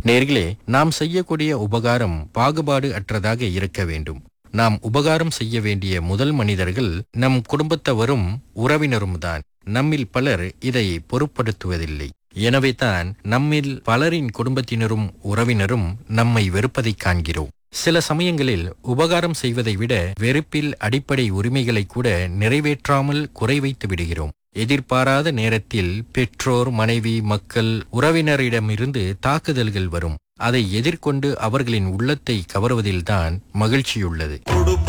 நேர்களே நாம் செய்யக்கூடிய உபகாரம் பாகுபாடு அற்றதாக இருக்க வேண்டும் நாம் உபகாரம் செய்ய வேண்டிய முதல் மனிதர்கள் நம் குடும்பத்தவரும் உறவினரும் தான் நம்மில் பலர் இதை பொருட்படுத்துவதில்லை எனவே தான் நம்மில் பலரின் குடும்பத்தினரும் உறவினரும் நம்மை வெறுப்பதைக் காண்கிறோம் சில சமயங்களில் உபகாரம் செய்வதை விட வெறுப்பில் அடிப்படை உரிமைகளை கூட நிறைவேற்றாமல் குறை வைத்து விடுகிறோம் எதிர்பாராத நேரத்தில் பெற்றோர் மனைவி மக்கள் உறவினரிடமிருந்து தாக்குதல்கள் வரும் அதை எதிர்கொண்டு அவர்களின் உள்ளத்தை கவருவதில்தான் மகிழ்ச்சியுள்ளது